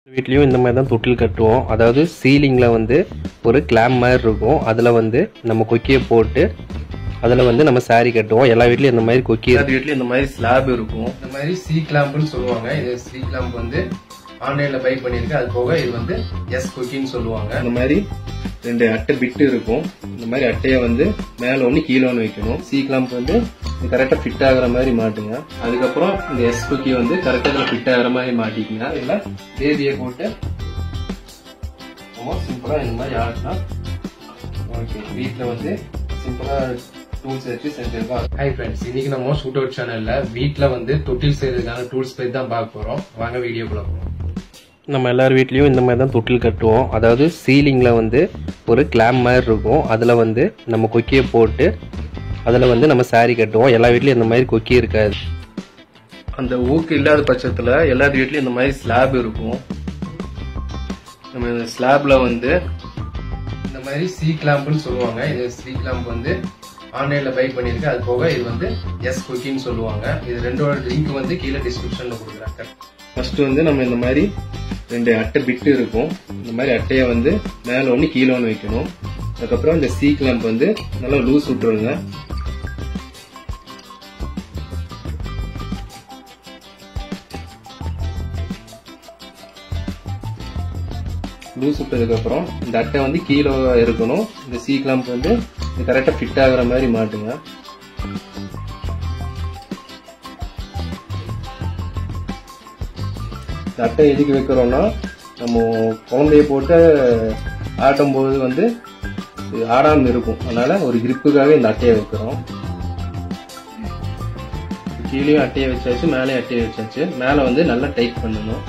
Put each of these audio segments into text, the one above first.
வீட்லேயும் இந்த மாதிரி தான் தொட்டில் கட்டுவோம் அதாவது சீலிங்கில் வந்து ஒரு கிளாம் மாதிரி இருக்கும் அதில் வந்து நம்ம கொக்கியை போட்டு அதில் வந்து நம்ம saree கட்டுவோம் எல்லா வீட்லேயும் இந்த மாதிரி கொக்கி எல்லா வீட்லேயும் இந்த மாதிரி ஸ்லாப் இருக்கும் இந்த மாதிரி சி கிளாம்ப்னு சொல்லுவாங்க இது சி கிளாம்ப் வந்து ஆன்லைனில் பை பண்ணியிருக்கு அது போக இது வந்து எஸ் கொக்கின்னு சொல்லுவாங்க இந்த மாதிரி ரெண்டு அட்டை பிட்டு இருக்கும் இந்த மாதிரி அட்டையை வந்து மேலே ஒன்று கீழே ஒன்று வைக்கணும் சி கிளாம்ப் வந்து கரெக்டாக ஃபிட் ஆகுற மாதிரி மாட்டுங்க அதுக்கப்புறம் இந்த எஸ் கொக்கி வந்து கரெக்டாக ஃபிட் ஆகுற மாதிரி மாட்டிக்கங்க இதில் தேதியை போட்டு ரொம்ப சிம்பிளாக இந்த மாதிரி ஆட்டினா ஓகே வீட்டில் வந்து சிம்பிளாக டூல்ஸ் வச்சு செஞ்சிருக்கோம் ஹாய் ஃப்ரெண்ட்ஸ் இன்னைக்கு நம்ம ஷூட் அவுட் சேனல்ல வீட்டில் வந்து தொட்டில் செய்யறதுக்கான டூல்ஸ் பற்றி தான் பார்க்க போகிறோம் வாங்க வீடியோக்குள்ள போகிறோம் நம்ம எல்லார் வீட்லேயும் இந்த மாதிரி தான் தொட்டில் கட்டுவோம் அதாவது சீலிங்கில் வந்து ஒரு கிளாம் மாதிரி இருக்கும் அதில் வந்து நம்ம கொக்கியை போட்டு அதில் வந்து நம்ம saree கட்டுவோம் எல்லா வீட்லேயும் இந்த மாதிரி கொக்கி இருக்காது அந்த ஊக்கு இல்லாத பட்சத்தில் எல்லார் வீட்லேயும் இந்த மாதிரி ஸ்லாப் இருக்கும் நம்ம இந்த ஸ்லாப்ல வந்து இந்த மாதிரி சி கிளாம்ப்னு சொல்லுவாங்க இது சி கிளாம்ப் வந்து ஆன்லைன்ல பை பண்ணியிருக்கு அது போக இது வந்து எஸ் குக்கின்னு சொல்லுவாங்க இது ரெண்டோட லிங்க் வந்து கீழே டிஸ்கிரிப்ஷன்ல கொடுக்குறாங்க ஃபர்ஸ்ட் வந்து நம்ம இந்த மாதிரி ரெண்டு அட்டை பிட்டு இருக்கும் இந்த மாதிரி அட்டையை வந்து மேலே ஒன்று கீழே ஒன்று வைக்கணும் அதுக்கப்புறம் இந்த சி கிளாம்ப் வந்து நல்லா லூஸ் விட்டுருங்க லூஸ் விட்டதுக்கு அப்புறம் இந்த அட்டை வந்து கீழே இருக்கணும் இந்த சி கிளாம்ப் வந்து கரெக்டாக ஃபிட் ஆகுற மாதிரி மாட்டுங்க இந்த அட்டை எதுக்கு வைக்கிறோம்னா நம்ம குழந்தைய போட்டு ஆட்டும் போது வந்து இது ஆடாம இருக்கும் அதனால ஒரு கிரிப்புக்காக இந்த அட்டையை வைக்கிறோம் கீழேயும் அட்டையை வச்சாச்சு மேலேயும் அட்டையை வச்சாச்சு மேலே வந்து நல்லா டைட் பண்ணணும்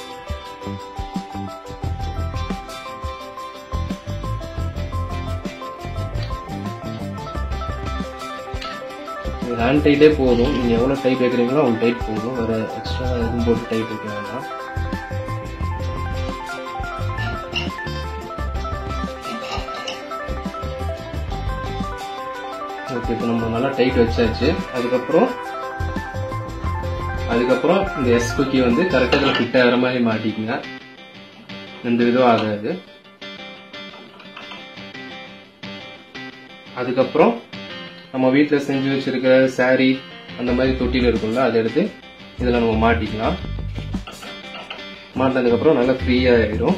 ஹேண்ட் டைட்டே போதும் நீங்கள் எவ்வளோ டைட் வைக்கிறீங்களோ அவ்வளோ டைட் போதும் வேறு எக்ஸ்ட்ரா எதுவும் போட்டு டைட் வைக்க வேண்டாம் ஓகே இப்போ நம்ம நல்லா டைட் வச்சாச்சு அதுக்கப்புறம் அதுக்கப்புறம் இந்த எஸ் குக்கி வந்து கரெக்டாக ஃபிட் ஆகிற மாதிரி மாட்டிக்கங்க எந்த இதுவும் ஆகாது அதுக்கப்புறம் நம்ம வீட்டில் செஞ்சு வச்சிருக்கிற saree அந்த மாதிரி தொட்டியில் இருக்கும்ல அதை எடுத்து இதில் நம்ம மாட்டிக்கலாம் மாட்டினதுக்கப்புறம் நல்லா ஃப்ரீயாக ஆயிடும்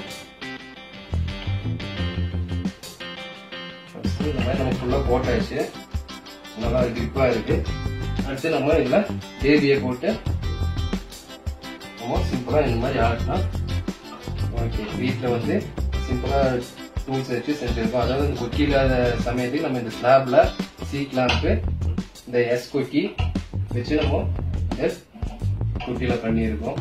First இந்த மாதிரி நம்ம ஃபுல்லாக போட்டாச்சு நல்லா கிரிப்பாக இருக்கு அடுத்து நம்ம இதில் தேதியை போட்டு நம்ம சிம்பிளாக இந்த மாதிரி ஆட்டினா ஓகே வீட்டில் வந்து சிம்பிளாக டூல்ஸ் வச்சு செஞ்சிருக்கோம் அதாவது இந்த கொக்கி இல்லாத சமயத்துக்கு நம்ம இந்த ஸ்லாப்ல சி கிளாம்ப்பு இந்த எஸ் கொக்கி வச்சு நம்ம இந்த குட்டியில் பண்ணியிருக்கோம்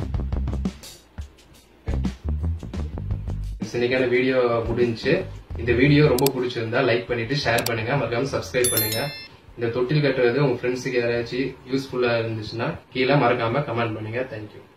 இன்னைக்கான வீடியோ முடிஞ்சுச்சு இந்த வீடியோ ரொம்ப பிடிச்சிருந்தா லைக் பண்ணிட்டு ஷேர் பண்ணுங்க மறக்காம சப்ஸ்கிரைப் பண்ணுங்க இந்த தொட்டில் கட்டுறது உங்க ஃப்ரெண்ட்ஸுக்கு யாராச்சும் யூஸ்ஃபுல்லா இருந்துச்சுன்னா கீழே மறக்காம கமெண்ட் பண்ணுங்க தேங்க்யூ